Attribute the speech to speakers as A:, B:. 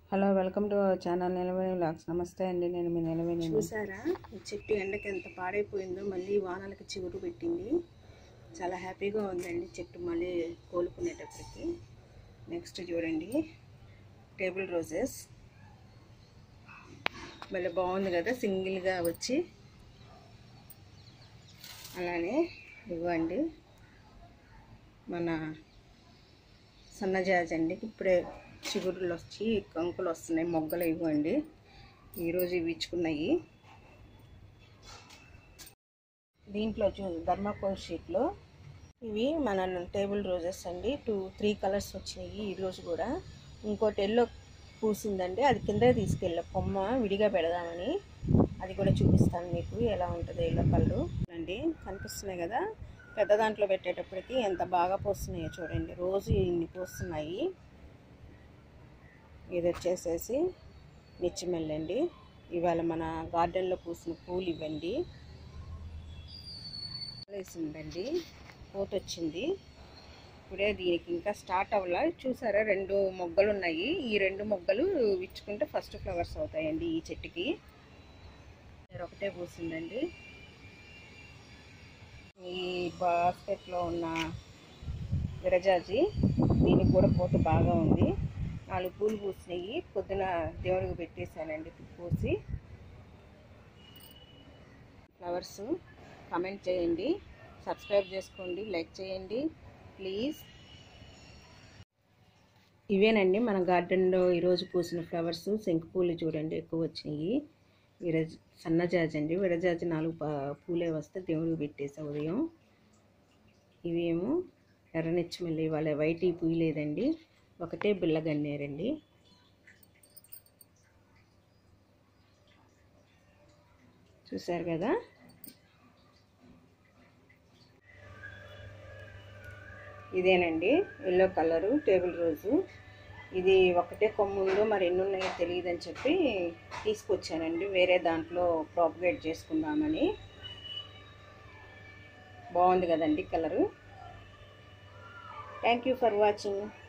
A: hello welcome to our channel Nilaveni vlogs నమస్తే అండి నేను మీ నిలవేణి
B: చూసారా ఈ చెట్టు ఎండకి ఎంత పాడైపోయిందో మళ్ళీ వానలకి చిగురు పెట్టింది చాలా హ్యాపీగా ఉందండి చెట్టు మళ్ళీ కోలుకునేటప్పటికి నెక్స్ట్ చూడండి టేబుల్ రోజెస్ భలే బాగుంది కదా సింగిల్గా వచ్చి అలానే ఇవ్వండి మన సన్నజాజి అండి ఇప్పుడే చిగురులు వచ్చి కంకులు వస్తున్నాయి మొగ్గలు ఇవ్వండి ఈరోజు ఇవి ఇచ్చుకున్నాయి దీంట్లో చూ ధర్మాకోల్ షీట్లో ఇవి మన టేబుల్ రోజెస్ అండి టూ త్రీ కలర్స్ వచ్చినాయి ఈరోజు కూడా ఇంకోటి ఎల్లో పూసిందండి అది కింద తీసుకెళ్ళా కొమ్మ విడిగా పెడదామని అది కూడా చూపిస్తాను మీకు ఎలా ఉంటుంది ఎల్లో కలరు అండి కనిపిస్తున్నాయి కదా పెద్ద దాంట్లో పెట్టేటప్పటికి ఎంత బాగా పోస్తున్నాయో చూడండి రోజు ఇన్ని పోస్తున్నాయి ఇది వచ్చేసేసి నిచ్చిమెల్లండి ఇవాళ మన గార్డెన్లో పూసిన పూలు ఇవ్వండి వేసిందండి పూత వచ్చింది ఇప్పుడే దీనికి ఇంకా స్టార్ట్ అవ్వాల చూసారా రెండు మొగ్గలు ఉన్నాయి ఈ రెండు మొగ్గలు విచ్చుకుంటే ఫస్ట్ ఫ్లవర్స్ అవుతాయండి ఈ చెట్టుకి ఒకటే పూసిందండి ఈ బాస్కెట్లో ఉన్న విరజాజి దీనికి కూడా పూత బాగా ఉంది నాలుగు పూలు పూసినాయి పొద్దున దేవుడికి పెట్టేశానండి పూసి ఫ్లవర్స్ కమెంట్ చేయండి సబ్స్క్రైబ్ చేసుకోండి లైక్ చేయండి ప్లీజ్ ఇవేనండి మన గార్డెన్లో ఈరోజు పూసిన ఫ్లవర్స్ శంకు పూలు చూడండి ఎక్కువ వచ్చినాయి విరజ సన్నజాజి అండి విరజాజి నాలుగు పా- పూలే వస్తే దేవుడికి పెట్టేసా ఉదయం ఇవేమో ఎర్రనిచ్చిమల్లి ఇవాళ వైట్ పూయలేదండి ఒకటే బిల్ల గన్నేరండి చూసారు కదా ఇదేనండి ఎల్లో కలరు టేబుల్ రోజు ఇది ఒకటే కొమ్ముందో మరి ఎన్ని ఉన్నాయో తెలియదని చెప్పి తీసుకొచ్చానండి వేరే దాంట్లో ప్రాపగేట్ చేసుకుందామని బాగుంది కదండి colour thank you for watching